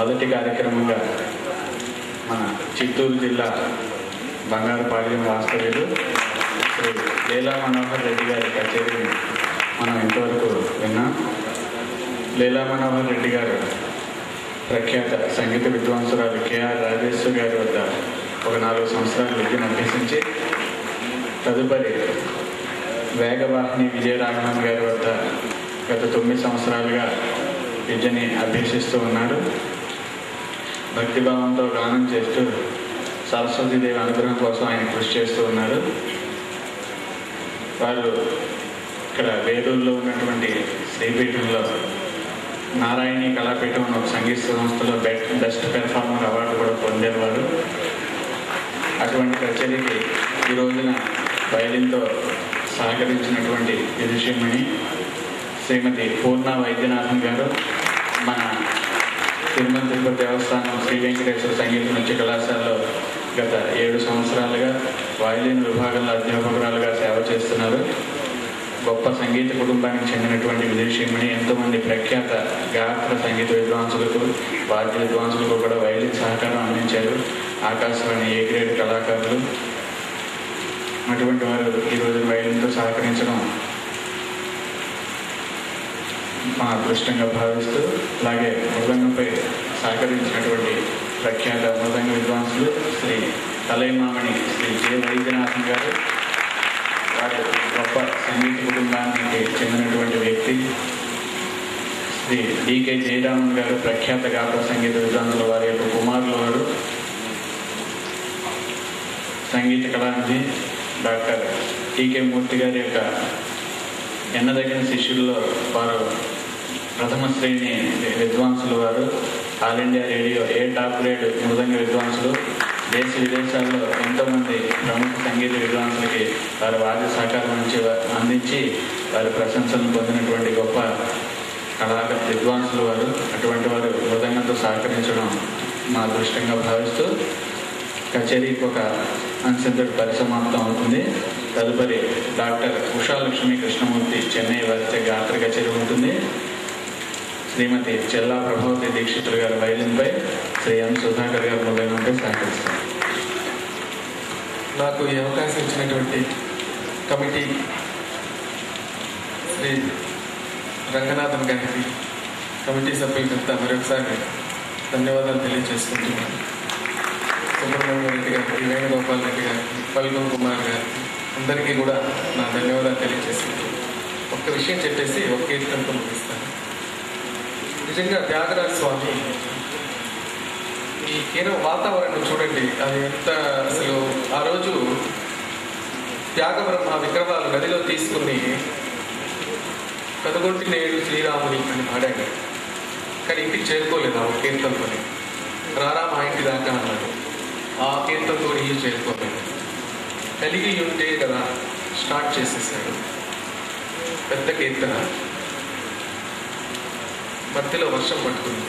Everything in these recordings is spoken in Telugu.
మొదటి కార్యక్రమంగా మన చిత్తూరు జిల్లా బంగారుపాళ్యం వాస్తవ్యులు శ్రీ లీలా మనోహర్ రెడ్డి గారి కచేరీని మనం ఇంతవరకు విన్నాం లీలా మనోహర్ రెడ్డి గారు ప్రఖ్యాత సంగీత విద్వాంసురాలు కేఆర్ రాజేశ్వర్ గారి వద్ద ఒక నాలుగు సంవత్సరాలు విద్యను అభ్యసించి తదుపరి వేగవాహిని విజయరాఘవన్ గారి వద్ద గత తొమ్మిది సంవత్సరాలుగా విద్యని అభ్యసిస్తూ ఉన్నాడు భక్తిభావంతో గానం చేస్తూ సరస్వతీదేవి అనుగ్రహం కోసం ఆయన కృషి చేస్తూ ఉన్నారు వారు ఇక్కడ వేలూరులో ఉన్నటువంటి శ్రీపీఠంలో నారాయణి కళాపీఠం అనే ఒక సంగీత సంస్థలో బెస్ట్ బెస్ట్ పెర్ఫార్మర్ అవార్డు కూడా పొందేవారు అటువంటి కచేరీకి ఈ రోజున వైలిన్తో సహకరించినటువంటి విదుషిమణి శ్రీమతి పూర్ణ వైద్యనాథన్ గారు మన తిరుమల తిరుపతి దేవస్థానం శ్రీ వెంకటేశ్వర సంగీత నృత్య కళాశాలలో గత ఏడు సంవత్సరాలుగా వయలిన్ విభాగంలో అధ్యాపకురాలుగా సేవ చేస్తున్నారు గొప్ప సంగీత కుటుంబానికి చెందినటువంటి విదేశీమణి ఎంతోమంది ప్రఖ్యాత గాత్ర సంగీత విద్వాంసులకు వాద్య విద్వాంసులకు కూడా వైలిన్ సహకారం అందించారు ఆకాశవాణి ఏ గ్రేడ్ కళాకారులు అటువంటి వారు ఈరోజు వైలిన్తో సహకరించడం మా అదృష్టంగా భావిస్తూ అలాగే మృదంగంపై సహకరించినటువంటి ప్రఖ్యాత మృదంగ విద్వాంసులు శ్రీ తలైమామణి శ్రీ జె వైద్యనాథన్ గారు వారు గొప్ప సంగీత కుటుంబానికి చెందినటువంటి వ్యక్తి శ్రీ డికే జయరామన్ గారు ప్రఖ్యాత గాత్ర సంగీత విద్వాంసులు వారి యొక్క కుమారులు వారు సంగీత కళానిధి డాక్టర్ టీకే మూర్తి గారి యొక్క ఎన్నదగిన శిష్యుల్లో వారు ప్రథమ శ్రేణి విద్వాంసులు వారు All India Radio A top grade మృదంగ విద్వాంసులు దేశ విదేశాల్లో ఎంతోమంది ప్రముఖ సంగీత విద్వాంసులకి వారి వాద్య సహకారం నుంచి అందించి వారి ప్రశంసలను పొందినటువంటి గొప్ప కళాకార విద్వాంసులు వారు అటువంటి వారు మృదంగంతో సహకరించడం మా అదృష్టంగా భావిస్తూ కచేరీకి ఒక అన్సెంటర్డ్ పరిసమాప్తం అవుతుంది తదుపరి డాక్టర్ ఉషాలక్ష్మి కృష్ణమూర్తి చెన్నై వారిచే గాత్ర కచేరీ ఉంటుంది శ్రీమతి చెల్లా ప్రభావతి దీక్షితులు గారి వైలిన్పై శ్రీ ఎం సుధాకర్ గారు మొదలైనపై సహకరిస్తారు నాకు ఈ అవకాశం ఇచ్చినటువంటి కమిటీ శ్రీ రంగనాథన్ గారికి కమిటీ సభ్యులంతా మరొకసారి ధన్యవాదాలు తెలియజేసుకుంటున్నాను సుబ్రహ్మణ్య రెడ్డి గారికి వేణుగోపాల్ రెడ్డి గారికి పల్గొన్ కుమార్ గారికి అందరికీ కూడా నా ధన్యవాదాలు తెలియజేసుకుంటున్నాను ఒక్క విషయం చెప్పేసి ఒక కీర్తనతో ముగిస్తాను నిజంగా త్యాగరాజ స్వామి ఈ కేవలం వాతావరణం చూడండి అది ఎంత అసలు ఆ రోజు త్యాగవరం ఆ విగ్రహాలు నదిలో తీసుకుని కనుగొంటి నేడు శ్రీరాముని అని పాడాడు కానీ ఇంటికి చేరుకోలేదు ఆ కీర్తనతోని రారా మా ఇంటి దాకా అన్నాడు ఆ కీర్తనతో ఇల్లు చేరుకోలేదు కలిగి ఉంటే కదా స్టార్ట్ చేసేసాడు పెద్ద కీర్తన మధ్యలో వర్షం పట్టుకుంది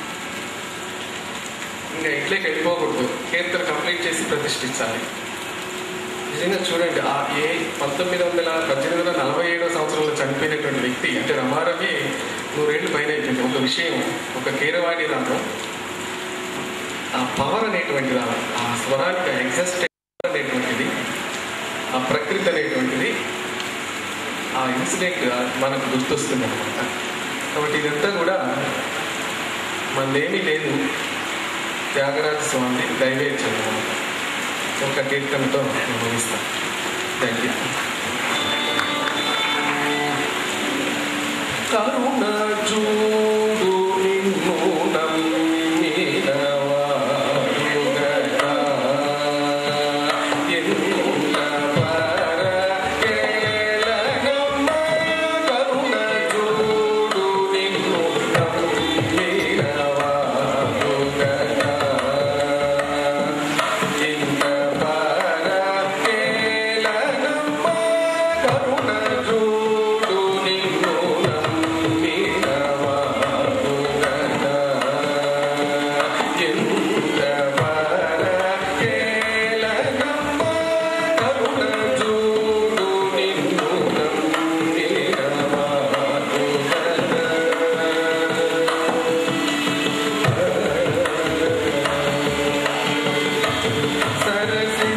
ఇంకా ఇట్లేకి వెళ్ళిపోకూడదు కీర్తన కంప్లీట్ చేసి ప్రతిష్ఠించాలి నిజంగా చూడండి ఆ ఏ పంతొమ్మిది వందల పద్దెనిమిది వందల నలభై ఏడో సంవత్సరంలో చనిపోయినటువంటి వ్యక్తి అంటే రమారవి నూరేళ్ళు పైన అయిపోయింది ఒక విషయం ఒక కీరవాణి రాను ఆ పవర్ అనేటువంటిది ఆ- ఆ స్వరానికి ఎగ్జస్ట్ అనేటువంటిది ఆ ప్రకృతి అనేటువంటిది ఆ ఇన్సిడెంట్ మనకు గుర్తొస్తుంది అనమాట కాబట్టి ఇదంతా కూడా మనదేమీ లేదు త్యాగరాజ స్వామి దైవేచ్ఛం అనమాట ఒక కీర్తనతో నేను ముగిస్తాను థ్యాంక్ యూ కరుణ చూడు నిన్ను నమ్మిన వారుగట. ఎన్న పరకేలనమ్మ కరుణ చూడు నిన్ను నమ్మిన వారుగట. ఎన్న పరకేలనమ్మ కరుణ చూడు నిన్ను నమ్మిన వారుగట. సరసి